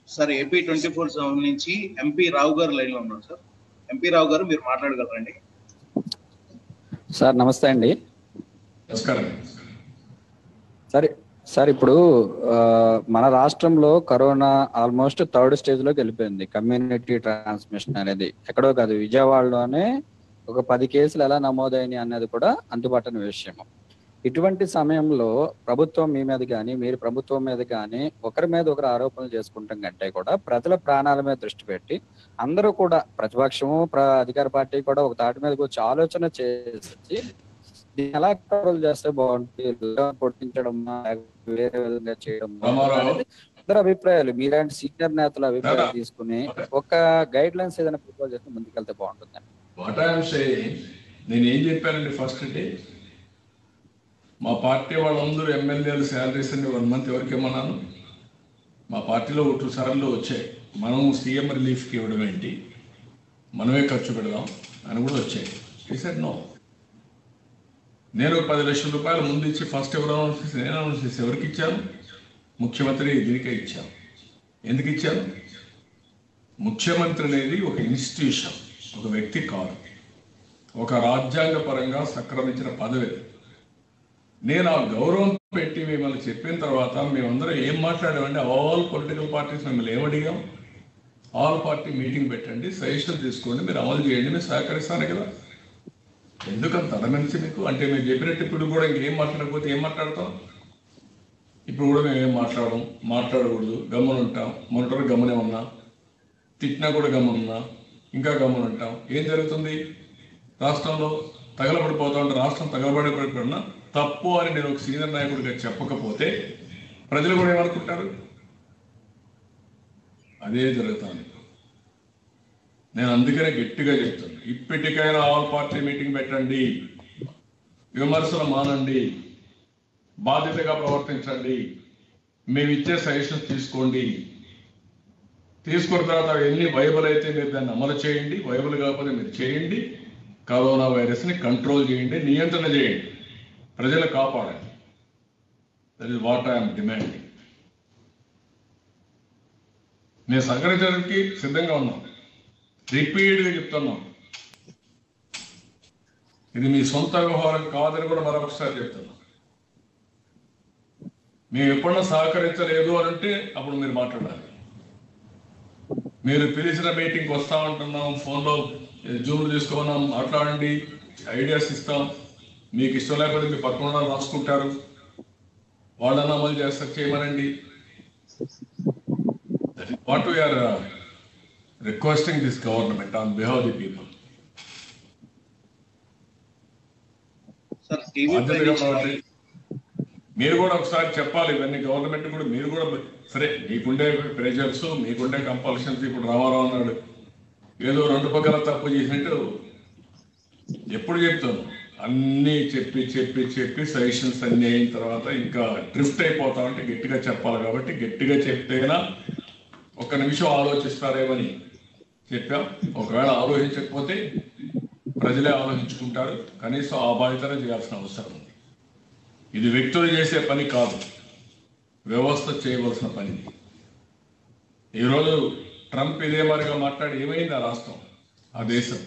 Sir AP twenty four seven నుంచి MP Rao garu line లో ఉన్నారు సార్ ఎంపీ రావు గారు మీరు మాట్లాడగలరండి సార్ నమస్తే అండి నమస్కారం సార్ సార్ ఇప్పుడు ఆ, మన రాష్ట్రంలో కరోనా ఆల్మోస్ట్ థర్డ్ స్టేజ్ లోకి వెళ్ళిపోయింది కమ్యూనిటీ ట్రాన్స్మిషన్ అనేది ఎక్కడో కాదు విజయవాడలోనే ఒక పది కేసులు ఎలా నమోదైనాయి అన్నది కూడా అంతుపట్టని విషయము ఇటువంటి సమయంలో ప్రభుత్వం మీ మీద కానీ మీరు ప్రభుత్వం మీద కానీ ఒకరి మీద ఒకరు ఆరోపణలు చేసుకుంటాం కంటే కూడా ప్రజల ప్రాణాల మీద దృష్టి పెట్టి అందరూ కూడా ప్రతిపక్షము ప్ర అధికార పార్టీ కూడా ఒక తాటి మీద వచ్చి ఆలోచన చేసి దీన్ని ఎలా కంట్రోల్ చేస్తే బాగుంటుంది పొట్టించడం వేరే విధంగా చేయడం రామారావు. అనేది అందరి అభిప్రాయాలు మీలాంటి సీనియర్ నేతల అభిప్రాయాలు రారా. తీసుకుని ఒక గైడ్ లైన్స్ ఏదైనా ప్రపోజ్ చేస్తే ముందుకెళ్తే బాగుంటుంది వాట్ ఐఎమ్ సేయింగ్ నేను ఏం చెప్పానండి ఫస్ట్ డే మా పార్టీ వాళ్ళందరూ ఎమ్మెల్యేలు శాలరీస్ అన్ని వన్ మంత్ ఎవరికి ఇమ్మన్నాను మా పార్టీలో ఒక టూ సరల్లో వచ్చాయి మనం సీఎం రిలీఫ్కి ఇవ్వడం ఏంటి మనమే ఖర్చు పెడదాం అని కూడా వచ్చాయి ఈసారి నో నేను ఒక పది లక్షల రూపాయలు ముందు ఇచ్చి ఫస్ట్ ఎవరు అనౌన్స్ చేసి నేను అనౌన్స్ చేసి ఎవరికి ఇచ్చాను ముఖ్యమంత్రి దీనికే ఇచ్చాను ఎందుకు ఇచ్చాను ముఖ్యమంత్రి అనేది ఒక ఇన్స్టిట్యూషన్ ఒక వ్యక్తి కాదు ఒక రాజ్యాంగ పరంగా సక్రమించిన పదవి అది. నేను ఆ గౌరవం పెట్టి మిమ్మల్ని చెప్పిన తర్వాత మేమందరం ఏం మాట్లాడామంటే ఆల్ పొలిటికల్ పార్టీస్ మిమ్మల్ని ఏమడిగాం ఆల్ పార్టీ మీటింగ్ పెట్టండి సజెషన్ తీసుకోండి మీరు అమలు చేయండి మీరు సహకరిస్తాను కదా ఎందుకంత అడమనిసి మీకు అంటే మీరు చెప్పినట్టు ఇప్పుడు కూడా ఇంకేం మాట్లాడకపోతే ఏం మాట్లాడతాం ఇప్పుడు కూడా మేము ఏం మాట్లాడడం మాట్లాడకూడదు గమ్మున ఉంటాం మొన్నటి గమ్మునే ఉన్నా తిట్టినా కూడా గమ్మునున్నా ఇంకా గమ్మున ఉంటాం ఏం జరుగుతుంది రాష్ట్రంలో తగలబడిపోతా ఉంటే రాష్ట్రం తగలబడిపోయినా తప్పు అని నేను ఒక సీనియర్ నాయకుడిగా చెప్పకపోతే ప్రజలు కూడా ఏమనుకుంటారు అదే జరుగుతుంది నేను అందుకనే గట్టిగా చెప్తాను ఇప్పటికైనా ఆల్ పార్టీ మీటింగ్ పెట్టండి విమర్శలు మానండి బాధ్యతగా ప్రవర్తించండి మేము ఇచ్చే సజెషన్స్ తీసుకోండి తీసుకున్న తర్వాత అవి ఎన్ని వైబుల్ అయితే మీరు దాన్ని అమలు చేయండి వైబుల్ కాకపోతే మీరు చేయండి కరోనా వైరస్ ని కంట్రోల్ చేయండి నియంత్రణ చేయండి ప్రజలు కాపాడండి that is what I'm demanding మేము సహకరించడానికి సిద్ధంగా ఉన్నాం రిపీట్గా చెప్తున్నాం ఇది మీ సొంత వ్యవహారం కాదని కూడా మరొకసారి చెప్తున్నాం మేము ఎప్పుడన్నా సహకరించలేదు అని అంటే అప్పుడు మీరు మాట్లాడాలి మీరు పిలిచిన మీటింగ్కి వస్తామంటున్నాం ఫోన్లో జూమ్ తీసుకున్నాం మాట్లాడండి ఐడియాస్ ఇస్తాం మీకు ఇష్టం లేకపోతే మీ పక్కన ఉన్న వాళ్ళు రాసుకుంటారు వాళ్ళని అమలు చేస్తారు చేయమనండి that is what we are requesting this government on behalf the people sir TV బాధ్యతగా ప్రవర్తి- మీరు కూడా ఒకసారి చెప్పాలి ఇవన్నీ గవర్నమెంట్ కూడా మీరు కూడా సరే మీకుండే ప్రెజర్స్ మీకుండే కంపల్షన్స్ ఇప్పుడు రామారావు అన్నాడు ఏదో రెండు పక్కల తప్పు చేసినట్టు ఎప్పుడు చెప్తాను అన్నీ చెప్పి చెప్పి చెప్పి సజెషన్స్ అన్ని అయిన తర్వాత ఇంకా డ్రిఫ్ట్ అయిపోతా ఉంటే గట్టిగా చెప్పాలి కాబట్టి గట్టిగా చెప్తేనా ఒక నిమిషం ఆలోచిస్తారేమని చెప్పాం ఒకవేళ ఆలోచించకపోతే ప్రజలే ఆలోచించుకుంటారు కనీసం ఆ బాధ్యతనే చేయాల్సిన అవసరం ఉంది ఇది వ్యక్తులు చేసే పని కాదు వ్యవస్థ చేయవలసిన పని ఈరోజు ట్రంప్ ఇదే మరిగా మాట్లాడి ఏమైంది ఆ రాష్ట్రం ఆ దేశం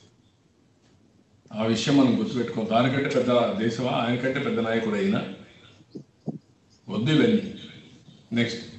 ఆ విషయం మనం గుర్తుపెట్టుకో దానికంటే పెద్ద దేశమా ఆయనకంటే పెద్ద నాయకుడు అయినా వద్దు ఇవన్నీ నెక్స్ట్